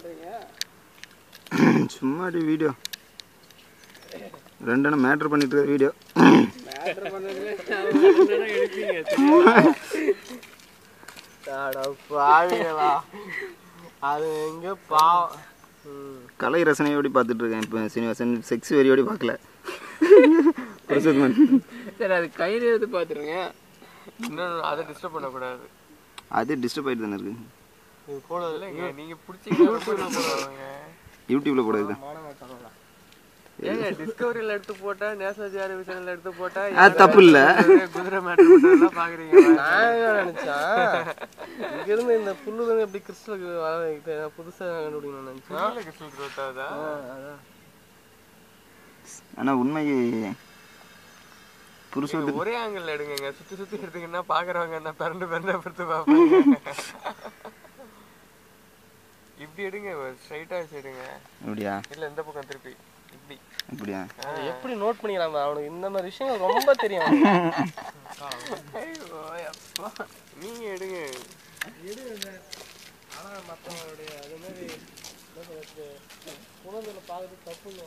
பண்றீங்க சும்மா வீடியோ ரெண்டு மேட்ரு பண்ணிட்டு இருக்க வீடியோ மேட்ரு பண்ணதுல எடுப்பீங்க அட பாவிகளா அது எங்க பாவம் ம். கலை ரசனையோடி பார்த்துட்டு இருக்கேன் இப்போ சீனிவாசன் செக்ஸ் வெறியோடி பார்க்கல பிரசுத்மன் சரி அது கயிறு எடுத்து பார்த்துருங்க இன்னும் அதை டிஸ்டர்ப் பண்ணக்கூடாது அது டிஸ்டர்ப் ஆகிட்டு தானே இருக்கு இது போட இல்லைங்க நீங்க பிடிச்சிங்க போடுவாங்க யூடியூப்ல கூட இது ஏங்க டிஸ்கவரியில் எடுத்து போட்டா நேஷனல் ஜியாகிரபி சேனல்ல எடுத்து போட்டா அது தப்பு இல்லை குதிரை மேட்ரு பாக்குறீங்க நான் என்ன நினைச்சேன் இங்க இருந்து இந்த புல்லு தான் எப்படி கிறிஸ்டலுக்கு வர வைக்கிட்டு புதுசா கண்டுபிடிக்கணும்னு நினைச்சேன் கிறிஸ்டல் growth ஆகுதா ஆனால் உண்மை புருஷோத்து ஒரே ஆங்கிள் எடுங்க சுத்தி சுத்தி எடுத்தீங்கன்னா பாக்குறவங்க என்ன பிறண்டு பிறண்டு படுத்து பார்ப்பாங்க இப்படி எடுங்க ஸ்ட்ரைட்டா வச்சு எடுங்க அப்படியா இல்ல இந்த பக்கம் திருப்பி இப்படி அப்படியா எப்படி நோட் பண்ணிக்கலாம் அவனுக்கு இந்த மாதிரி விஷயங்கள் ரொம்ப தெரியும் நீங்க எடுங்க ஆனா மற்றவங்களுடைய அது மாதிரி என்ன சொல்றது குழந்தைல பார்க்கறது தப்புன்னு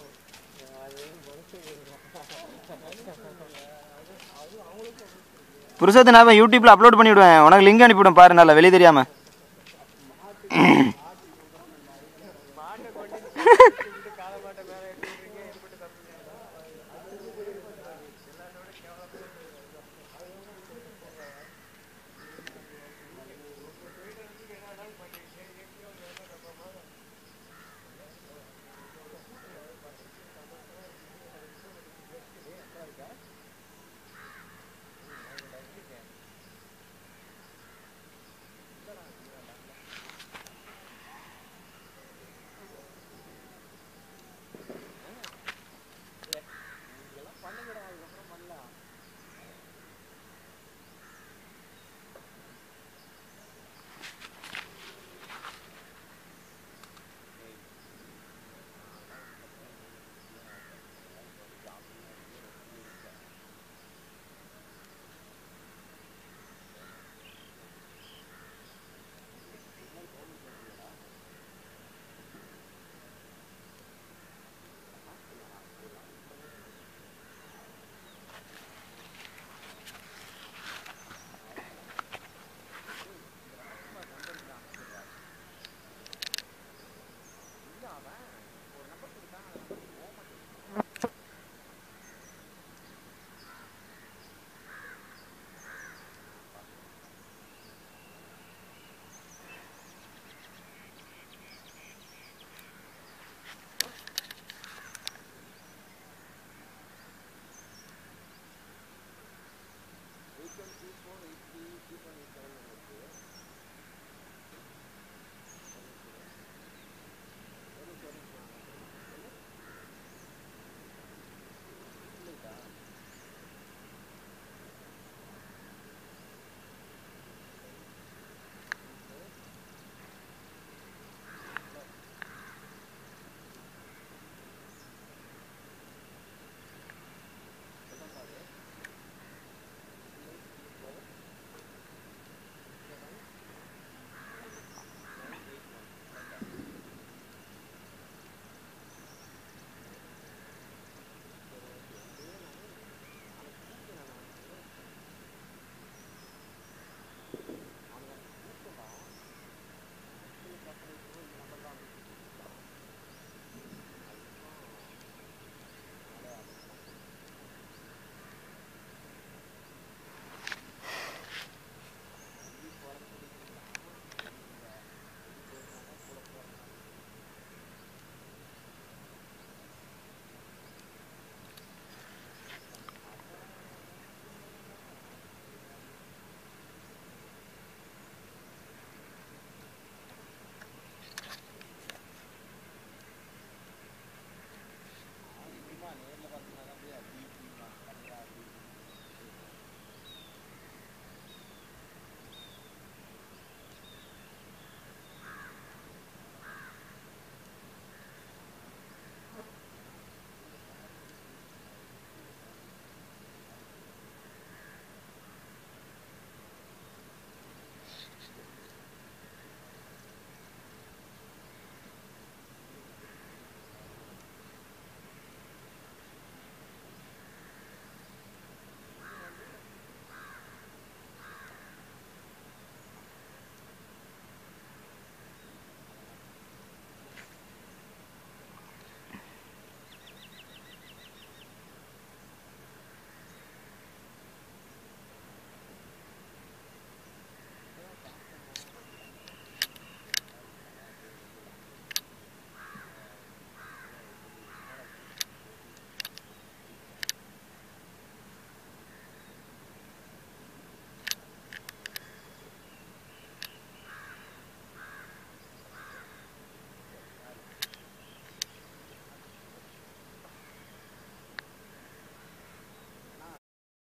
புருஷத்தை நான் யூடியூப்ல அப்லோட் பண்ணி விடுவேன் உனக்கு லிங்க் அனுப்பிவிடும் பாரு நல்லா வெளியே தெரியாம